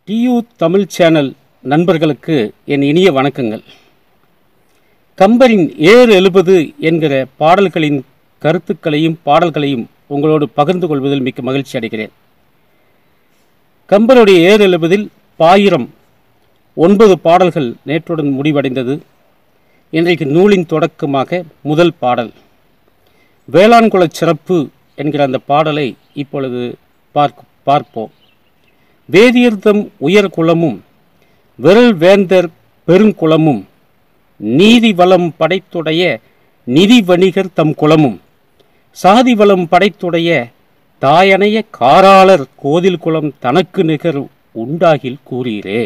due Tamil channel நண்பர்களுக்கு என் இனிய வணக்கங்கள் கம்பரின் ஏறு எழுபது என்கிற பாடல்களின் கருத்துக்களையும் பாடல்களையும் உங்களோடு பகிர்ந்து கொள்வதில் மிக்க மகிழ்ச்சி அடைகிறேன் கம்பருடைய ஏறு எழுபதில் பாயிரம் ஒன்பது பாடல்கள் நேற்றுடன் முடிவடைந்தது இன்றைக்கு நூலின் தொடக்கமாக முதல் பாடல் வேளாண்குல சிறப்பு என்கிற அந்த பாடலை இப்பொழுது பார்க் பார்ப்போம் வேதியர்தம் உயர் குலமும் விரல் வேந்தர் பெருங்குளமும் நீதி வளம் படைத்துடைய நிதி வணிகர் தம் குலமும் சாதி வளம் படைத்துடைய தாயனைய காராளர் கோதில் குலம் தனக்கு நிகர் உண்டாகில் கூறீரே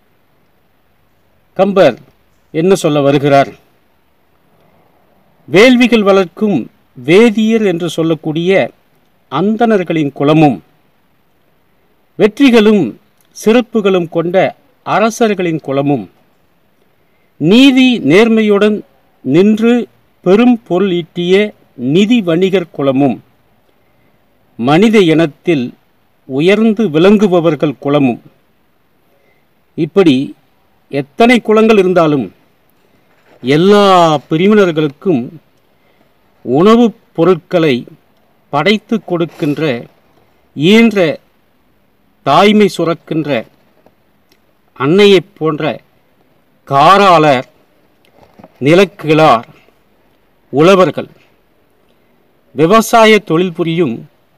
கம்பர் என்ன சொல்ல வருகிறார் வேள்விகள் வளர்க்கும் வேதியர் என்று சொல்லக்கூடிய அந்தணர்களின் குலமும் வெற்றிகளும் சிறப்புகளும் கொண்ட அரசர்களின் குலமும் நீதி நேர்மையுடன் நின்று பெரும் பொருள் ஈட்டிய நிதி வணிகர் குலமும் மனித இனத்தில் உயர்ந்து விளங்குபவர்கள் குலமும் இப்படி எத்தனை குலங்கள் இருந்தாலும் எல்லா பிரிவினர்களுக்கும் உணவுப் பொருட்களை படைத்து கொடுக்கின்ற ஈன்ற தாய்மை சுரக்கின்ற அன்னையைப் போன்ற காராளர் நிலக்கிழார் உழவர்கள் விவசாய தொழில் புரியும்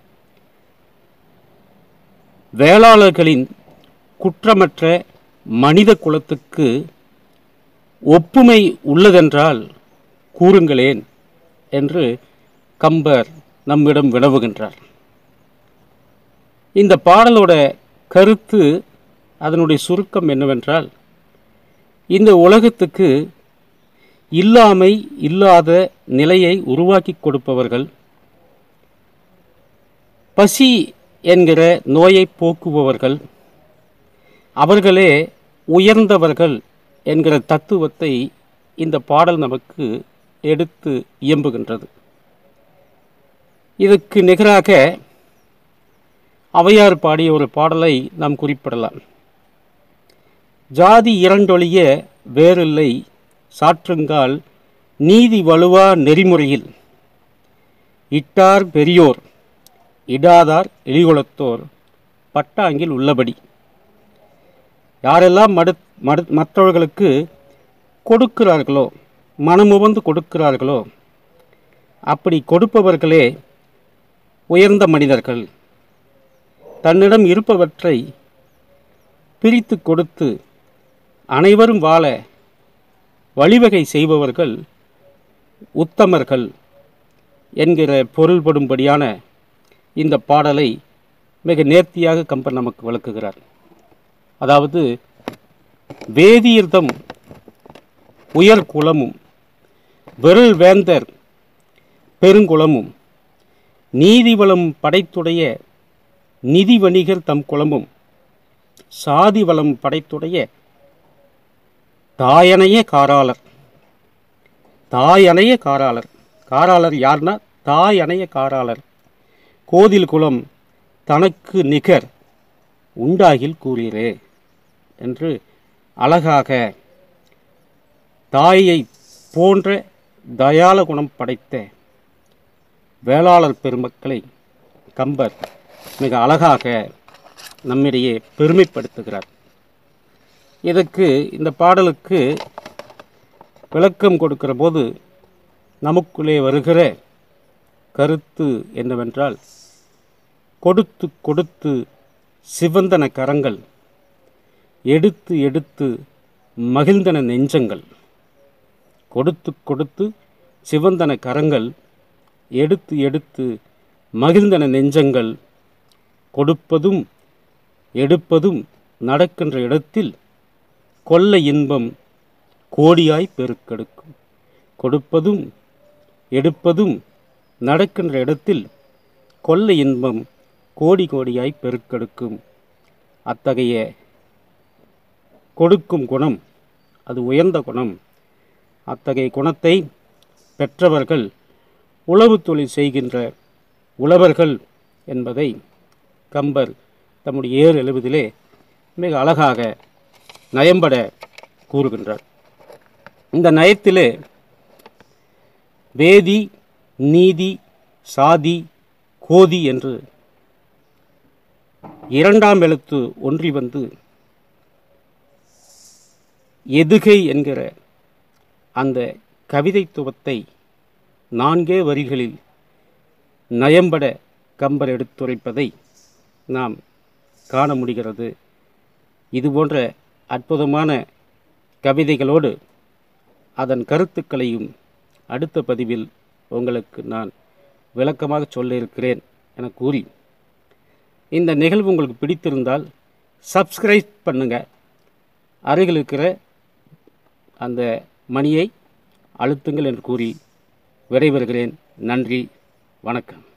வேளாளர்களின் குற்றமற்ற மனித குலத்துக்கு ஒப்புமை உள்ளதென்றால் கூறுங்களேன் என்று கம்பர் நம்மிடம் வினவுகின்றார் இந்த பாடலோட கருத்து அதனுடைய சுருக்கம் என்னவென்றால் இந்த உலகத்துக்கு இல்லாமை இல்லாத நிலையை உருவாக்கி கொடுப்பவர்கள் பசி என்கிற நோயை போக்குபவர்கள் அவர்களே உயர்ந்தவர்கள் என்கிற தத்துவத்தை இந்த பாடல் நமக்கு எடுத்து இயம்புகின்றது இதற்கு நிகராக அவையார் பாடிய ஒரு பாடலை நாம் குறிப்பிடலாம் ஜாதி இரண்டொழிய வேறில்லை சாற்றுங்கால் நீதி வலுவா நெறிமுறையில் இட்டார் பெரியோர் இடாதார் எலிகுலத்தோர் பட்டாங்கில் உள்ளபடி யாரெல்லாம் மடு மடு மற்றவர்களுக்கு கொடுக்கிறார்களோ மனமுவந்து கொடுக்கிறார்களோ அப்படி கொடுப்பவர்களே உயர்ந்த மனிதர்கள் தன்னிடம் இருப்பவற்றை பிரித்து கொடுத்து அனைவரும் வாழ வழிவகை செய்பவர்கள் உத்தமர்கள் என்கிற பொருள்படும்படியான இந்த பாடலை மிக நேர்த்தியாக கம்பர் நமக்கு விளக்குகிறார் அதாவது வேதியர்தம் உயர் குலமும் விரல் வேந்தர் பெருங்குளமும் நீதிவளம் படைத்துடைய நிதி வணிகர் தம் குலமும் சாதி வளம் படைத்துடைய தாயனைய காராளர் தாயனைய காராளர் காராளர் யார்னா தாயனைய காராளர் கோதில் குலம் தனக்கு நிகர் உண்டாகில் கூறீரே என்று அழகாக தாயை போன்ற தயால குணம் படைத்த வேளாளர் பெருமக்களை கம்பர் மிக அழகாக நம்மிடையே பெருமைப்படுத்துகிறார் இதற்கு இந்த பாடலுக்கு விளக்கம் கொடுக்கிற போது நமக்குள்ளே வருகிற கருத்து என்னவென்றால் கொடுத்து கொடுத்து சிவந்தன கரங்கள் எடுத்து எடுத்து மகிழ்ந்தன நெஞ்சங்கள் கொடுத்து கொடுத்து சிவந்தன கரங்கள் எடுத்து எடுத்து மகிழ்ந்தன நெஞ்சங்கள் கொடுப்பதும் எடுப்பதும் நடக்கின்ற இடத்தில் கொல்ல இன்பம் கோடியாய் பெருக்கெடுக்கும் கொடுப்பதும் எடுப்பதும் நடக்கின்ற இடத்தில் கொல்ல இன்பம் கோடி கோடியாய் பெருக்கெடுக்கும் அத்தகைய கொடுக்கும் குணம் அது உயர்ந்த குணம் அத்தகைய குணத்தை பெற்றவர்கள் உழவு தொழில் செய்கின்ற உழவர்கள் என்பதை கம்பர் தம்முடைய ஏறு எழுவதிலே மிக அழகாக நயம்பட கூறுகின்றார் இந்த நயத்திலே வேதி நீதி சாதி கோதி என்று இரண்டாம் எழுத்து ஒன்றி வந்து எதுகை என்கிற அந்த கவிதைத்துவத்தை நான்கே வரிகளில் நயம்பட கம்பர் எடுத்துரைப்பதை நாம் காண முடிகிறது இதுபோன்ற அற்புதமான கவிதைகளோடு அதன் கருத்துக்களையும் அடுத்த பதிவில் உங்களுக்கு நான் விளக்கமாக சொல்ல இருக்கிறேன் என கூறி இந்த நிகழ்வு உங்களுக்கு பிடித்திருந்தால் சப்ஸ்கிரைப் பண்ணுங்கள் அருகில் இருக்கிற அந்த மணியை அழுத்துங்கள் என்று கூறி விடைபெறுகிறேன் நன்றி வணக்கம்